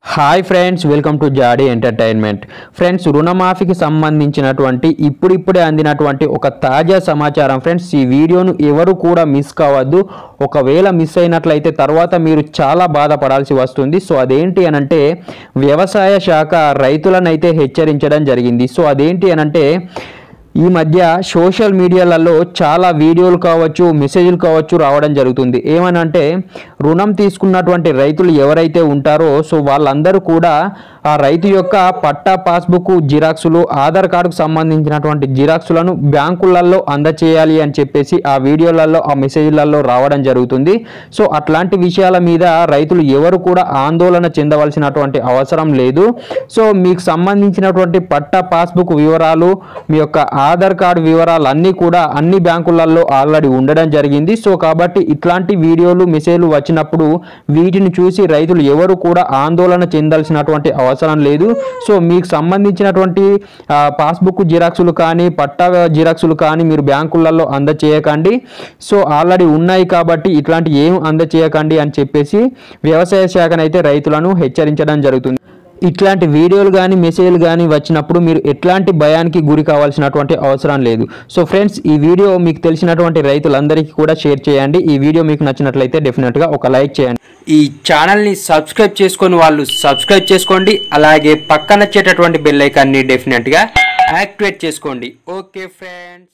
hi friends welcome to జాడీ entertainment friends రుణమాఫీకి సంబంధించినటువంటి ఇప్పుడిప్పుడే అందినటువంటి ఒక తాజా సమాచారం ఫ్రెండ్స్ ఈ వీడియోను ఎవరు కూడా మిస్ కావద్దు ఒకవేళ మిస్ అయినట్లయితే తర్వాత మీరు చాలా బాధపడాల్సి వస్తుంది సో అదేంటి అనంటే వ్యవసాయ శాఖ రైతులనైతే హెచ్చరించడం జరిగింది సో అదేంటి అనంటే ఈ మధ్య సోషల్ మీడియాలలో చాలా వీడియోలు కావచ్చు మెసేజ్లు కావచ్చు రావడం జరుగుతుంది ఏమనంటే రుణం తీసుకున్నటువంటి రైతులు ఎవరైతే ఉంటారో సో వాళ్ళందరూ కూడా ఆ రైతు యొక్క పట్టా పాస్బుక్ జిరాక్సులు ఆధార్ కార్డుకు సంబంధించినటువంటి జిరాక్సులను బ్యాంకులలో అందచేయాలి అని చెప్పేసి ఆ వీడియోలలో ఆ మెసేజ్లలో రావడం జరుగుతుంది సో అట్లాంటి విషయాల మీద రైతులు ఎవరు కూడా ఆందోళన చెందవలసినటువంటి అవసరం లేదు సో మీకు సంబంధించినటువంటి పట్టా పాస్బుక్ వివరాలు మీ యొక్క ఆధార్ కార్డు వివరాలు అన్నీ కూడా అన్ని బ్యాంకులలో ఆల్రెడీ ఉండడం జరిగింది సో కాబట్టి ఇట్లాంటి వీడియోలు మెసేజ్లు వచ్చినప్పుడు వీటిని చూసి రైతులు ఎవరు కూడా ఆందోళన చెందాల్సినటువంటి అవసరం లేదు సో మీకు సంబంధించినటువంటి ఆ, పాస్బుక్ జిరాక్సులు కానీ పట్టా జిరాక్సులు కానీ మీరు బ్యాంకులలో అందచేయకండి సో ఆల్రెడీ ఉన్నాయి కాబట్టి ఇట్లాంటి ఏం అందచేయకండి అని చెప్పేసి వ్యవసాయ శాఖనైతే రైతులను హెచ్చరించడం జరుగుతుంది ఇట్లాంటి వీడియోలు కానీ మెసేజ్లు కానీ వచ్చినప్పుడు మీరు ఎట్లాంటి భయానికి గురి కావాల్సినటువంటి అవసరం లేదు సో ఫ్రెండ్స్ ఈ వీడియో మీకు తెలిసినటువంటి రైతులందరికీ కూడా షేర్ చేయండి ఈ వీడియో మీకు నచ్చినట్లయితే డెఫినెట్గా ఒక లైక్ చేయండి ఈ ఛానల్ని సబ్స్క్రైబ్ చేసుకొని వాళ్ళు సబ్స్క్రైబ్ చేసుకోండి అలాగే పక్కన వచ్చేటటువంటి బెల్ ఐకాన్ని డెఫినెట్గా యాక్టివేట్ చేసుకోండి ఓకే ఫ్రెండ్స్